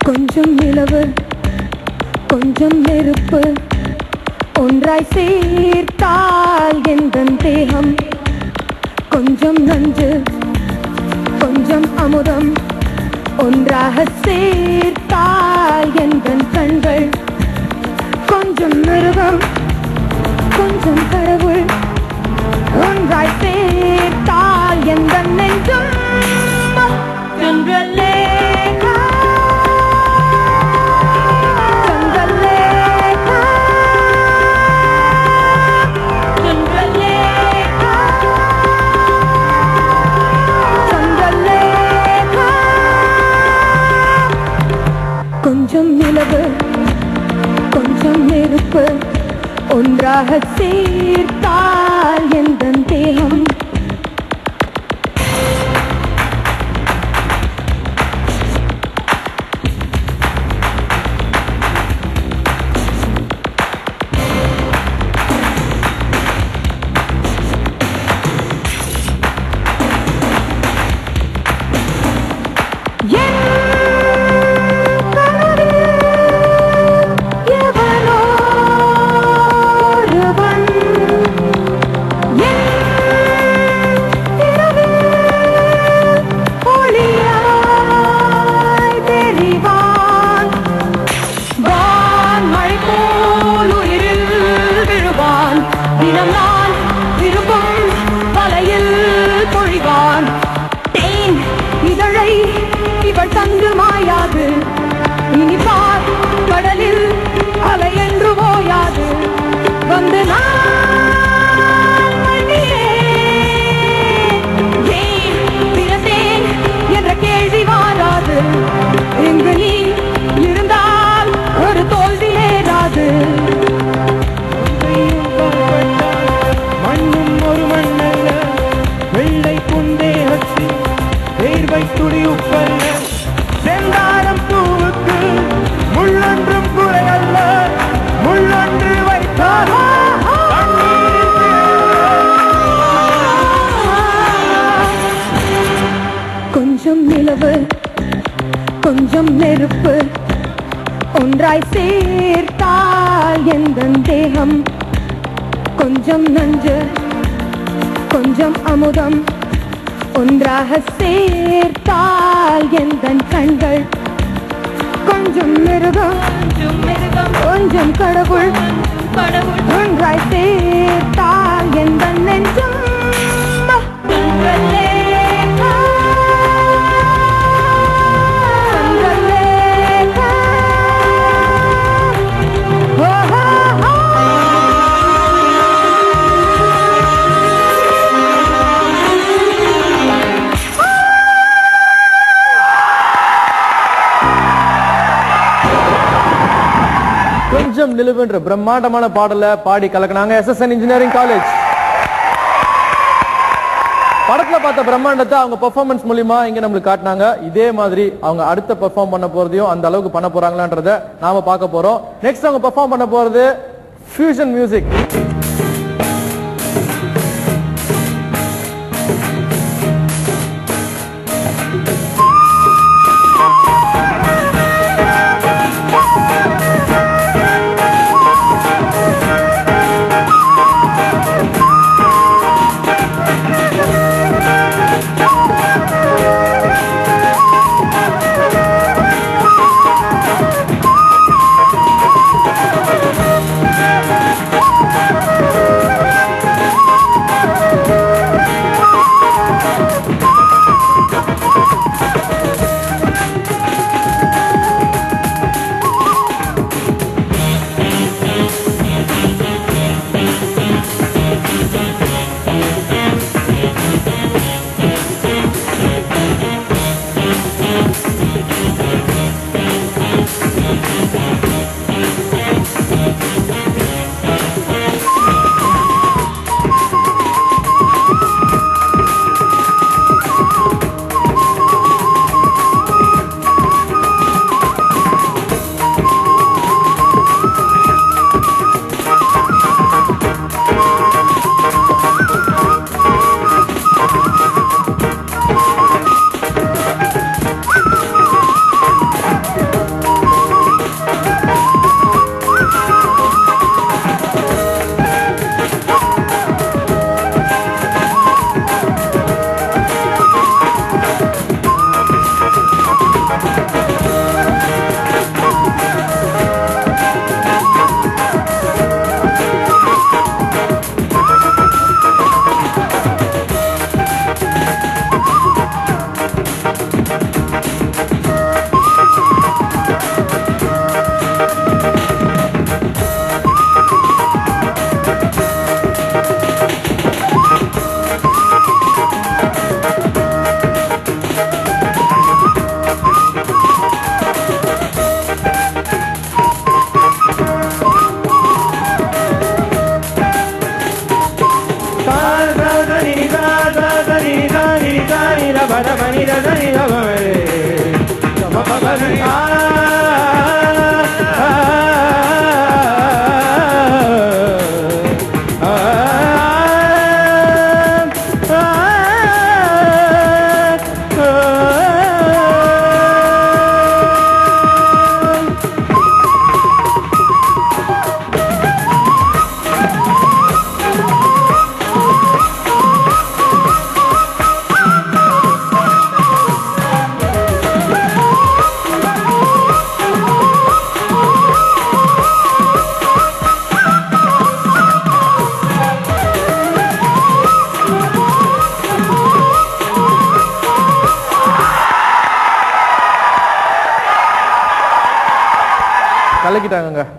கொஞ்சம் நிலவு கொஞ்சம் நெருப்பு ஒன்றாய் சேர்த்தால் எந்த தேகம் கொஞ்சம் நஞ்சு கொஞ்சம் அமுதம் ஒன்றாக சேர்த்தால் எந்த கண்கள் கொஞ்சம் மிருகம் கொஞ்சம் கடவுள் ஒன்றாய் சேர்த்தால் எந்த நெஞ்சம் சந்திரலேகா சந்திரலேகா சந்திரலேகா சந்திரலேகா கொஞ்சம் நிலவு கொஞ்சம் நெருப்பு ஒன்றாக சேர்த்தால் எந்த தேகம் என் கனவில் எவனோ ஒருவன் என் இரவில் ஒளியாய் தெரிவான். வான்மழை போல் உயிரில் விழுவான். தினம் நான் விரும்பும் வலையில் பொழிவான். தேன் இதழை இவள் தந்து மாயாது இனி பார் கடலில் அலை என்று ஓயாது வந்து நான் மன்னியேன். ஏன் பிறந்தேன் என்ற கேள்வி வாராது இங்கு நீ இருந்தால் ஒரு தோல்வி நேராது மண்ணும் ஒரு மண்ணல்ல வெள்ளை புந்தேகத்தி தேர்வை துடியுப்பல்ல செந்தாரம் பூவுக்கு முள்ளொன்றும் குறையல்ல முள்ளொன்று வைத்தால் தண்ணீரில் கொஞ்சம் நிலவு கொஞ்சம் நெருப்பு ஒன்றாய் சேர்த்தால் எந்த தேகம் கொஞ்சம் நஞ்சு கொஞ்சம் அமுதம் ஒன்றாக சேர்த்தால் எந்த கண்கள் கொஞ்சம் மிருகம் கொஞ்சம் கடவுள் ஒன்றாய் சேர்த்தால் எந்த நெஞ்சம் சந்திரலேகா, சந்திரலேகா. ஓஹோ கொஞ்சம் நிலுவென்ற பிரம்மாண்டமான பாடல பாடி கலக்குனாங்க எஸ்எஸ்என் இன்ஜினியரிங் காலேஜ் படத்துல பார்த்த பிரம்மாண்டத்தை அவங்க பெர்ஃபார்மன்ஸ் மூலியமா இங்க நம்மளுக்கு காட்டினாங்க இதே மாதிரி அவங்க அடுத்த பெர்ஃபார்ம் பண்ண போறதையும் அந்த அளவுக்கு பண்ண போறாங்களான்றத நாம பார்க்க போறோம் நெக்ஸ்ட் அவங்க பெர்ஃபார்ம் பண்ண போறது ஃபியூஷன் மியூசிக் Thank கலக்கிட்டாங்கங்க